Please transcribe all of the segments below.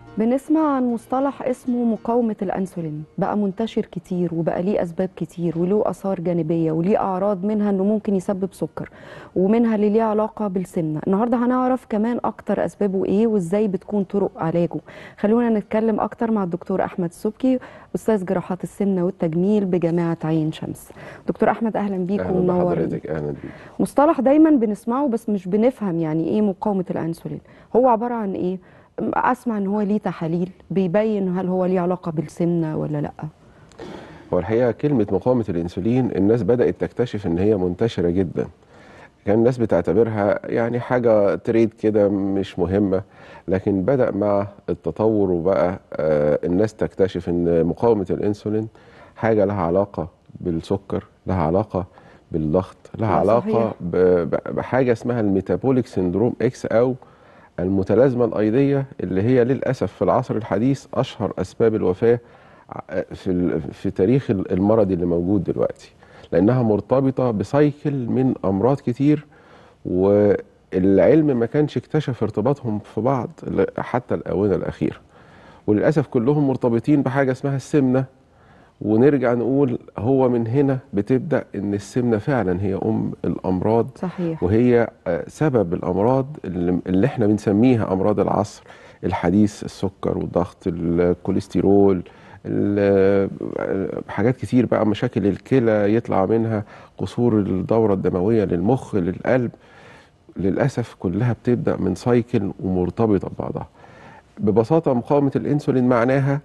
بنسمع عن مصطلح اسمه مقاومة الأنسولين بقى منتشر كتير وبقى ليه أسباب كتير وله آثار جانبية وليه أعراض منها أنه ممكن يسبب سكر ومنها اللي ليه علاقة بالسمنة النهاردة هنعرف كمان أكتر أسبابه إيه وإزاي بتكون طرق علاجه خلونا نتكلم أكتر مع الدكتور أحمد السبكي أستاذ جراحات السمنة والتجميل بجامعة عين شمس دكتور أحمد أهلا بيك اهلا ومنور بحضرتك اهلا بيك مصطلح دايما بنسمعه بس مش بنفهم يعني ايه مقاومة الانسولين هو عبارة عن ايه اسمع ان هو ليه تحاليل بيبين هل هو ليه علاقة بالسمنة ولا لا هو الحقيقه كلمه مقاومه الانسولين الناس بدات تكتشف ان هي منتشره جدا كان الناس بتعتبرها يعني حاجه تريد كده مش مهمه لكن بدا مع التطور وبقى آه الناس تكتشف ان مقاومه الانسولين حاجه لها علاقه بالسكر لها علاقه بالضغط لها لا، علاقه صحيح. ب- ب- بحاجه اسمها الميتابوليك سندروم اكس او المتلازمه الايضيه اللي هي للاسف في العصر الحديث اشهر اسباب الوفاه ع- في ال- في تاريخ ال- المرض اللي موجود دلوقتي لانها مرتبطه بسايكل من امراض كتير والعلم ما كانش اكتشف ارتباطهم في بعض ل- حتى الاونه الاخيره وللاسف كلهم مرتبطين بحاجه اسمها السمنه ونرجع نقول هو من هنا بتبدا ان السمنه فعلا هي ام الامراض صحيح وهي آه، سبب الامراض اللي اللي احنا بنسميها امراض العصر الحديث السكر والضغط الكوليسترول ال- آه، حاجات كتير بقى مشاكل الكلى يطلع منها قصور الدوره الدمويه للمخ للقلب للاسف كلها بتبدا من سايكل ومرتبطه ببعضها ببساطه مقاومه الانسولين معناها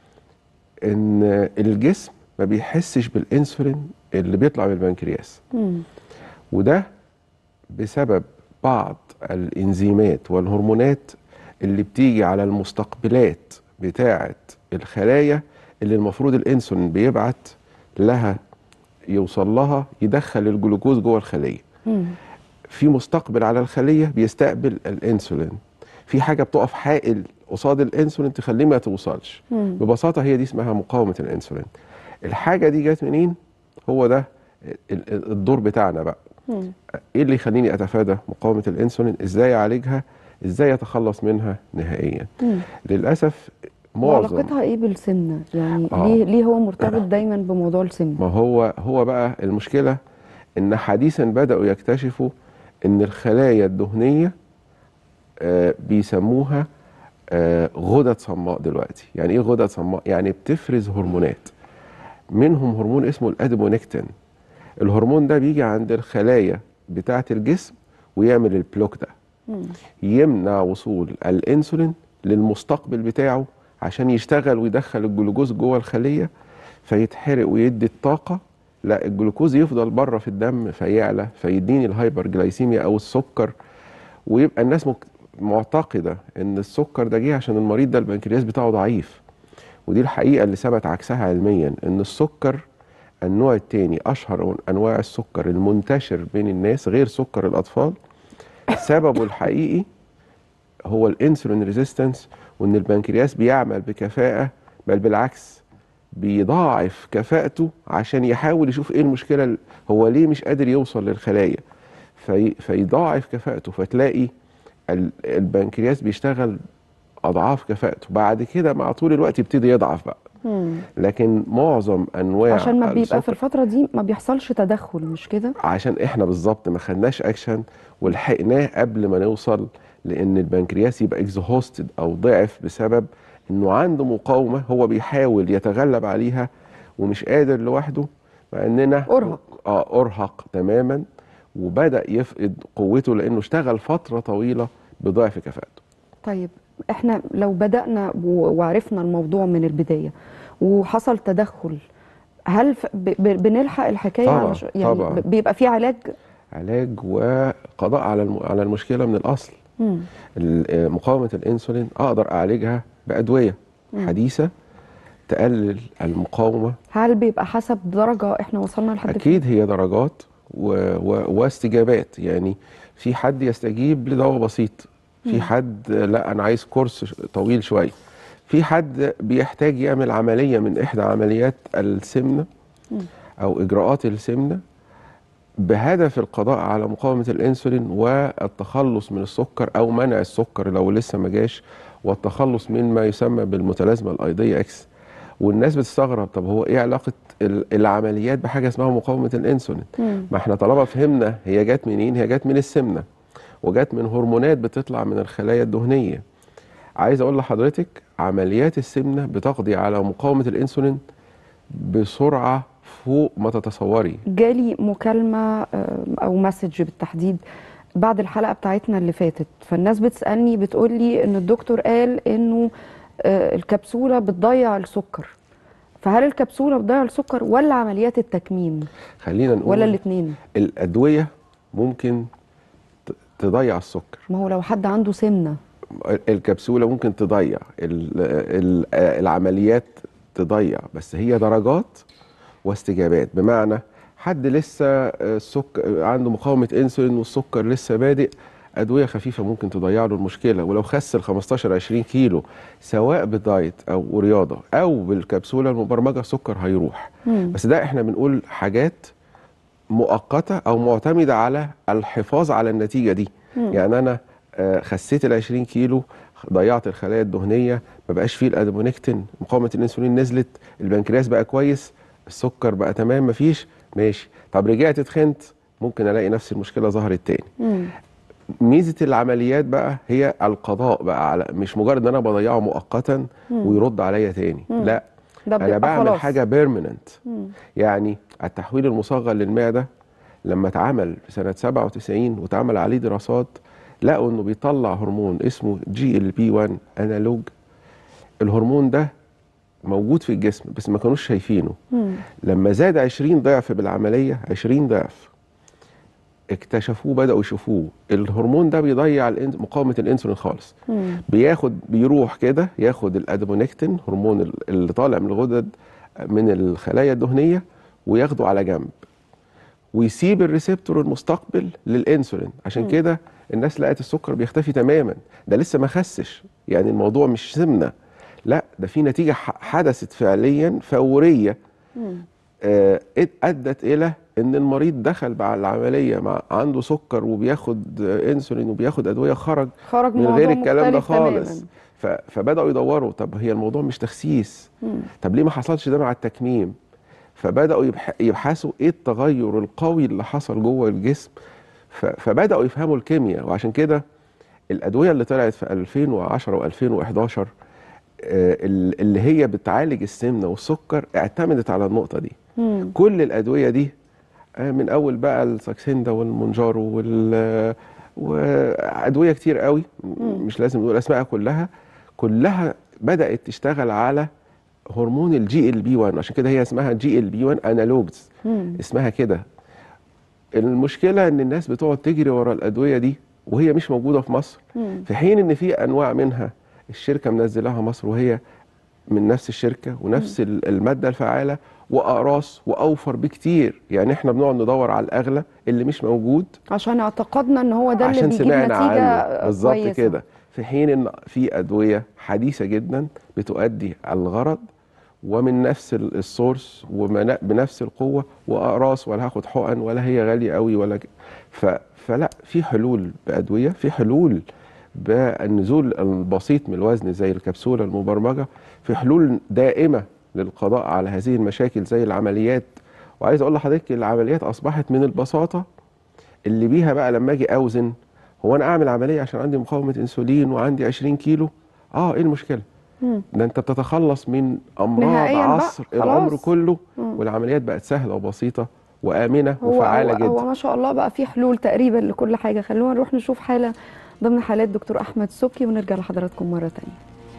ان الجسم ما بيحسش بالانسولين اللي بيطلع من البنكرياس مم. وده بسبب بعض الانزيمات والهرمونات اللي بتيجي على المستقبلات بتاعه الخلايا اللي المفروض الانسولين بيبعت لها يوصل لها يدخل الجلوكوز جوه الخليه مم. في مستقبل على الخليه بيستقبل الانسولين في حاجه بتقف حائل قصاد الانسولين تخليه ما توصلش مم. ببساطه هي دي اسمها مقاومه الانسولين الحاجه دي جت منين هو ده ال- ال- الدور بتاعنا بقى مم. ايه اللي يخليني اتفادى مقاومه الانسولين ازاي اعالجها ازاي اتخلص منها نهائيا مم. للاسف معظم وعلاقتها ايه بالسمنة يعني آه. ليه ليه هو مرتبط دايما بموضوع السمنة ما هو هو بقى المشكله ان حديثا بداوا يكتشفوا ان الخلايا الدهنيه آه، بيسموها آه، غدد صماء دلوقتي يعني ايه غدد صماء يعني بتفرز هرمونات منهم هرمون اسمه الاديبونكتين الهرمون ده بيجي عند الخلايا بتاعه الجسم ويعمل البلوك ده مم. يمنع وصول الانسولين للمستقبل بتاعه عشان يشتغل ويدخل الجلوكوز جوه الخليه فيتحرق ويدي الطاقه لا الجلوكوز يفضل بره في الدم فيعلى فيديني الهايبر جلايسيميا او السكر ويبقى الناس مك- معتقده ان السكر ده جه عشان المريض ده البنكرياس بتاعه ضعيف ودي الحقيقه اللي ثبت عكسها علميا ان السكر النوع الثاني اشهر انواع السكر المنتشر بين الناس غير سكر الاطفال سببه الحقيقي هو الانسولين ريزيستنس وان البنكرياس بيعمل بكفاءه بل بالعكس بيضاعف كفاءته عشان يحاول يشوف ايه المشكله ال- هو ليه مش قادر يوصل للخلايا في فيضاعف كفاءته فتلاقي ال- البنكرياس بيشتغل اضعاف كفاءته بعد كده مع طول الوقت يبتدي يضعف بقى مم. لكن معظم انواع عشان ما بيبقى في السكر- الفترة دي ما بيحصلش تدخل مش كده عشان احنا بالظبط ما خدناش اكشن ولحقناه قبل ما نوصل لان البنكرياس يبقى اكزهوستد او ضعف بسبب انه عنده مقاومه هو بيحاول يتغلب عليها ومش قادر لوحده مع اننا أرهق. اه ارهق تماما وبدا يفقد قوته لانه اشتغل فتره طويله بضعف كفاءته طيب احنا لو بدأنا و- وعرفنا الموضوع من البداية وحصل تدخل هل ف- ب- ب- بنلحق الحكاية طبعاً، على يعني طبعاً. ب- بيبقى في علاج علاج وقضاء على الم... على المشكله من الاصل مم. ال- آه، مقاومه الانسولين اقدر اعالجها بادويه حديثه تقلل المقاومه هل بيبقى حسب درجة احنا وصلنا لحد فين؟ اكيد هي درجات و... و... واستجابات يعني في حد يستجيب لدواء بسيط في حد لا انا عايز كورس ش- طويل شويه في حد بيحتاج يعمل عمليه من احدى عمليات السمنه او اجراءات السمنه بهدف القضاء على مقاومة الأنسولين والتخلص من السكر أو منع السكر لو لسه ما جاش والتخلص من ما يسمى بالمتلازمة الأيضية إكس والناس بتستغرب طب هو إيه علاقة ال- العمليات بحاجة اسمها مقاومة الأنسولين مم. ما احنا طالما فهمنا هي جت منين هي جت من السمنة وجت من هرمونات بتطلع من الخلايا الدهنية عايز أقول لحضرتك عمليات السمنة بتقضي على مقاومة الأنسولين بسرعة فوق ما تتصوري جالي مكالمة آه، أو مسج بالتحديد بعد الحلقة بتاعتنا اللي فاتت فالناس بتسألني بتقول لي إن الدكتور قال إنه آه، الكبسولة بتضيع السكر فهل الكبسولة بتضيع السكر ولا عمليات التكميم خلينا نقول ولا الاتنين الأدوية ممكن ت- تضيع السكر ما هو لو حد عنده سمنة الكبسولة ممكن تضيع ال- ال- العمليات تضيع بس هي درجات واستجابات بمعنى حد لسه السكر عنده مقاومة انسولين والسكر لسه بادئ أدوية خفيفة ممكن تضيع له المشكلة ولو خس ال 15 20 كيلو سواء بدايت أو رياضة أو بالكبسولة المبرمجة السكر هيروح مم. بس ده احنا بنقول حاجات مؤقتة أو معتمدة على الحفاظ على النتيجة دي مم. يعني أنا آه، خسيت ال 20 كيلو ضيعت الخلايا الدهنية ما بقاش فيه الأدمونكتين مقاومة الأنسولين نزلت البنكرياس بقى كويس السكر بقى تمام مفيش ماشي طب رجعت اتخنت ممكن ألاقي نفس المشكلة ظهرت تاني مم. ميزة العمليات بقى هي القضاء بقى على مش مجرد ان انا بضيعه مؤقتا مم. ويرد عليا تاني مم. لا ده انا بيبقى بعمل خلاص. حاجة بيرمننت مم. يعني التحويل المصغر للمعدة لما اتعمل في سنة 97 واتعمل عليه دراسات لقوا انه بيطلع هرمون اسمه جي ال بي 1 انالوج الهرمون ده موجود في الجسم بس ما كانوش شايفينه مم. لما زاد 20 ضعف بالعملية 20 ضعف اكتشفوه بدأوا يشوفوه الهرمون ده بيضيع الإن- مقاومة الانسولين خالص مم. بياخد بيروح كده ياخد الادمونكتين هرمون ال- اللي طالع من الغدد من الخلايا الدهنيه وياخده على جنب ويسيب الريسبتور المستقبل للانسولين عشان مم. كده الناس لقت السكر بيختفي تماما ده لسه ما خسش يعني الموضوع مش سمنه لا ده في نتيجه ح- حدثت فعليا فوريه مم. آه، اد- ادت الى ان المريض دخل بعد العمليه مع عنده سكر وبياخد آه، انسولين وبياخد ادويه خرج خرج من موضوع غير الكلام ده مختلف تماماً. خالص ف... فبداوا يدوروا طب هي الموضوع مش تخسيس مم. طب ليه ما حصلش ده مع التكميم فبداوا يبح... يبحثوا ايه التغير القوي اللي حصل جوه الجسم ف... فبداوا يفهموا الكيمياء وعشان كده الادويه اللي طلعت في 2010 و2011 اللي هي بتعالج السمنه والسكر اعتمدت على النقطه دي مم. كل الادويه دي آه، من اول بقى الساكسيندا والمونجارو وال وادويه كتير قوي مم. مش لازم نقول اسمائها كلها كلها بدات تشتغل على هرمون الجي ال بي 1 عشان كده هي اسمها جي ال بي 1 انالوجز مم. اسمها كده المشكله ان الناس بتقعد تجري ورا الادويه دي وهي مش موجوده في مصر مم. في حين ان في انواع منها الشركه منزلاها مصر وهي من نفس الشركه ونفس ال- الماده الفعاله واقراص واوفر بكتير يعني احنا بنقعد ندور على الاغلى اللي مش موجود عشان اعتقدنا ان هو ده اللي عشان بيجيب سمعنا نتيجه عنه بالظبط كويسة. كده في حين ان في ادويه حديثه جدا بتؤدي الغرض ومن نفس ال- السورس وبنفس القوه واقراص ولا هاخد حقن ولا هي غاليه قوي ولا ك- ف فلا في حلول بادويه في حلول بالنزول البسيط من الوزن زي الكبسوله المبرمجه في حلول دائمه للقضاء على هذه المشاكل زي العمليات وعايز اقول لحضرتك العمليات اصبحت من البساطه اللي بيها بقى لما اجي اوزن هو انا اعمل عمليه عشان عندي مقاومه انسولين وعندي 20 كيلو اه ايه المشكله مم. ده انت بتتخلص من امراض نهائياً بقى، عصر خلاص. العمر كله مم. والعمليات بقت سهله وبسيطه وامنه هو وفعاله هو, جدا هو ما شاء الله بقى في حلول تقريبا لكل حاجه خلونا نروح نشوف حاله ضمن حالات دكتور احمد سبكي ونرجع لحضراتكم مره تانية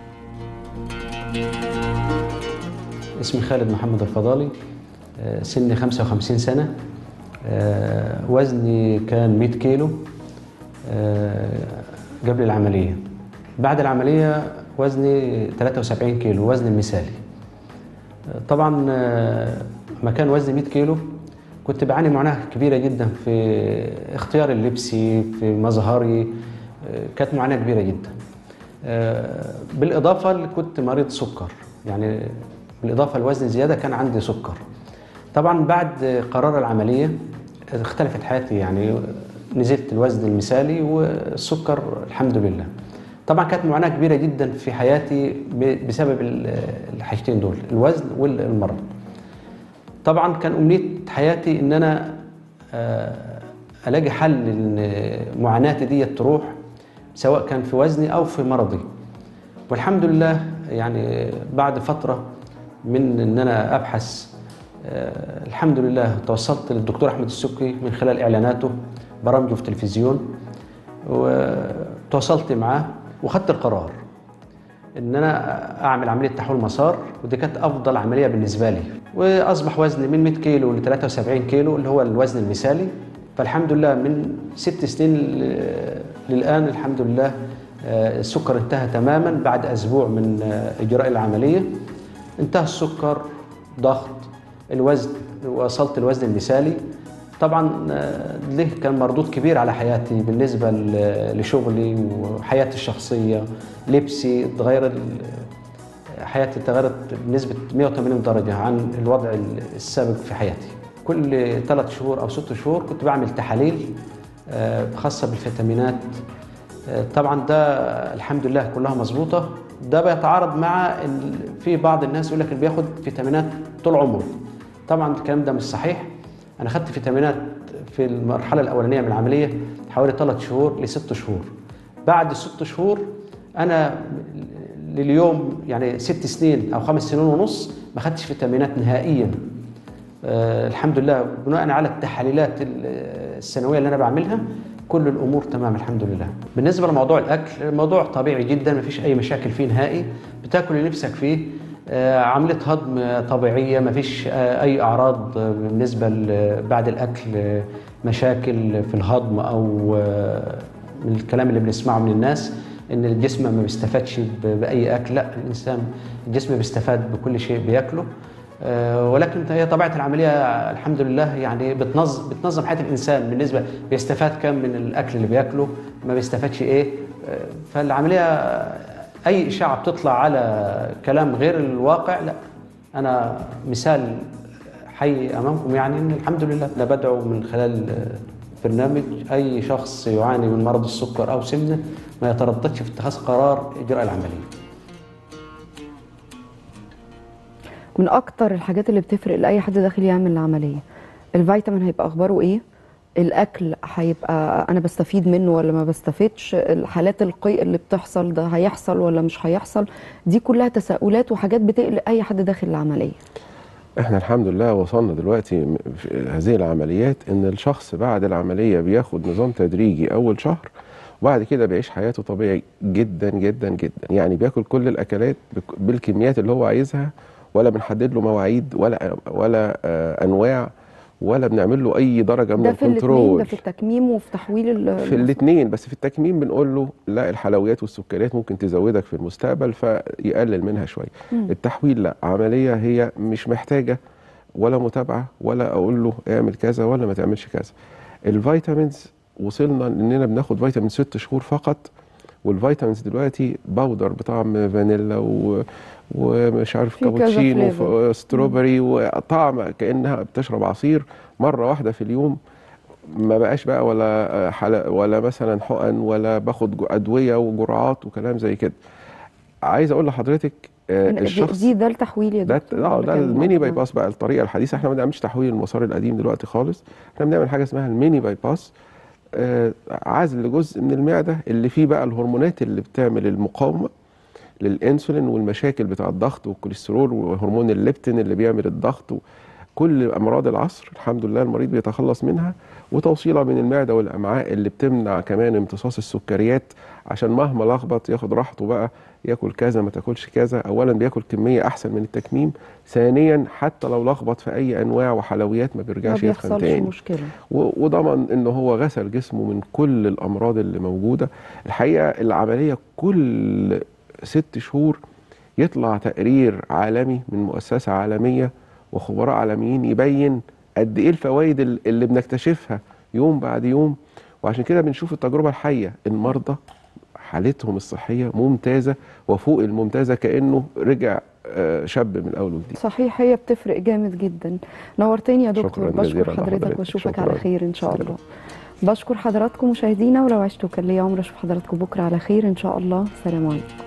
اسمي خالد محمد الفضالي آه، سني 55 سنة آه، وزني كان 100 كيلو آه، قبل العملية بعد العملية وزني 73 كيلو وزني المثالي آه، طبعا آه، ما كان وزني 100 كيلو كنت بعاني معاناة كبيرة جدا في اختيار اللبسي في مظهري آه، كانت معاناة كبيرة جدا آه، بالإضافة اللي كنت مريض سكر يعني بالإضافة لوزن زيادة كان عندي سكر طبعا بعد قرار العملية اختلفت حياتي يعني نزلت الوزن المثالي والسكر الحمد لله طبعا كانت معاناة كبيرة جدا في حياتي ب- بسبب ال- الحاجتين دول الوزن والمرض طبعا كان أمنية حياتي إن أنا آه، ألاقي حل إن معاناتي دي تروح سواء كان في وزني أو في مرضي والحمد لله يعني بعد فترة من إن أنا أبحث آه، الحمد لله توصلت للدكتور أحمد السكي من خلال إعلاناته برامجه في التلفزيون وتواصلت معاه وخدت القرار ان انا اعمل عمليه تحويل مسار ودي كانت افضل عمليه بالنسبه لي واصبح وزني من 100 كيلو ل 73 كيلو اللي هو الوزن المثالي فالحمد لله من ست سنين ل- للان الحمد لله آه، السكر انتهى تماما بعد اسبوع من آه، اجراء العمليه انتهى السكر ضغط الوزن وصلت الوزن المثالي طبعا آه، له كان مردود كبير على حياتي بالنسبه ل- لشغلي وحياتي الشخصيه لبسي اتغير ال- حياتي تغيرت بنسبه 180 درجه عن الوضع السابق في حياتي كل ثلاث شهور او ست شهور كنت بعمل تحاليل آه، خاصه بالفيتامينات آه، طبعا ده الحمد لله كلها مظبوطه ده بيتعارض مع ال- في بعض الناس يقول لك اللي بياخد فيتامينات طول عمره طبعا الكلام ده مش صحيح انا خدت فيتامينات في المرحله الاولانيه من العمليه حوالي ثلاث شهور لست شهور بعد ست شهور انا لليوم يعني ست سنين او خمس سنين ونص ما خدتش فيتامينات نهائيا آه الحمد لله بناء على التحاليلات ال- السنويه اللي انا بعملها كل الامور تمام الحمد لله بالنسبه لموضوع الاكل الموضوع طبيعي جدا ما فيش اي مشاكل فيه نهائي بتاكل اللي نفسك فيه آه عمليه هضم طبيعيه ما فيش آه اي اعراض آه، بالنسبه ل- بعد الاكل آه، مشاكل في الهضم او آه، من الكلام اللي بنسمعه من الناس ان الجسم ما بيستفادش ب- باي اكل لا الانسان الجسم بيستفاد بكل شيء بياكله آه، ولكن هي طبيعه العمليه الحمد لله يعني بتنظم بتنظم حياه الانسان بالنسبه بيستفاد كم من الاكل اللي بياكله ما بيستفادش ايه آه، فالعمليه اي اشاعه بتطلع على كلام غير الواقع لا انا مثال حي امامكم يعني ان الحمد لله انا بدعو من خلال برنامج اي شخص يعاني من مرض السكر او سمنه ما يترددش في اتخاذ قرار اجراء العمليه من اكتر الحاجات اللي بتفرق لاي حد داخل يعمل العمليه الفيتامين هيبقى اخباره ايه الاكل هيبقى انا بستفيد منه ولا ما بستفيدش الحالات القيء اللي بتحصل ده هيحصل ولا مش هيحصل دي كلها تساؤلات وحاجات بتقلق اي حد داخل العمليه احنا الحمد لله وصلنا دلوقتي م- في هذه العمليات ان الشخص بعد العمليه بياخد نظام تدريجي اول شهر وبعد كده بيعيش حياته طبيعي جدا جدا جدا يعني بياكل كل الاكلات بك- بالكميات اللي هو عايزها ولا بنحدد له مواعيد ولا ولا آه، انواع ولا بنعمل له اي درجه من ده في الاثنين الكنترول ده في التكميم وفي تحويل ال- في الاثنين بس في التكميم بنقول له لا الحلويات والسكريات ممكن تزودك في المستقبل فيقلل منها شويه مم. التحويل لا عمليه هي مش محتاجه ولا متابعه ولا اقول له اعمل كذا ولا ما تعملش كذا الفيتامينز وصلنا اننا بناخد فيتامين ست شهور فقط والفيتامينز دلوقتي باودر بطعم فانيلا و... ومش عارف في كذا كابوتشينو flavor. ف- ستروبري وطعم كانها بتشرب عصير مره واحده في اليوم ما بقاش بقى ولا حل... ولا مثلا حقن ولا باخد جو- ادويه وجرعات وكلام زي كده عايز اقول لحضرتك آه، دي- الشخص دي ده التحويل يا ده دكتور اه ولا ده كان الميني باي مقطع؟ باس بقى الطريقه الحديثه احنا ما بنعملش تحويل المسار القديم دلوقتي خالص احنا بنعمل حاجه اسمها الميني باي باس آه عزل جزء من المعده اللي فيه بقى الهرمونات اللي بتعمل المقاومه للانسولين والمشاكل بتاع الضغط والكوليسترول وهرمون الليبتين اللي بيعمل الضغط كل امراض العصر الحمد لله المريض بيتخلص منها وتوصيله من المعده والامعاء اللي بتمنع كمان امتصاص السكريات عشان مهما لخبط ياخد راحته بقى ياكل كذا ما تاكلش كذا اولا بياكل كميه احسن من التكميم ثانيا حتى لو لخبط في اي انواع وحلويات ما ما بيرجعش يتخن بيحصلش تاني مشكله و- وضمن ان هو غسل جسمه من كل الامراض اللي موجوده الحقيقه العمليه كل ست شهور يطلع تقرير عالمي من مؤسسه عالميه وخبراء عالميين يبين قد ايه الفوائد ال- اللي بنكتشفها يوم بعد يوم وعشان كده بنشوف التجربه الحيه المرضى حالتهم الصحيه ممتازه وفوق الممتازه كانه رجع آه، شاب من اول وجديد صحيح هي بتفرق جامد جدا نورتني يا دكتور شكراً بشكر جزيلاً حضرتك لحضرتك. واشوفك شكراً. على خير ان شاء سلام. الله بشكر حضراتكم مشاهدينا ولو عشتوا كان ليا عمر اشوف حضراتكم بكره على خير ان شاء الله سلام عليكم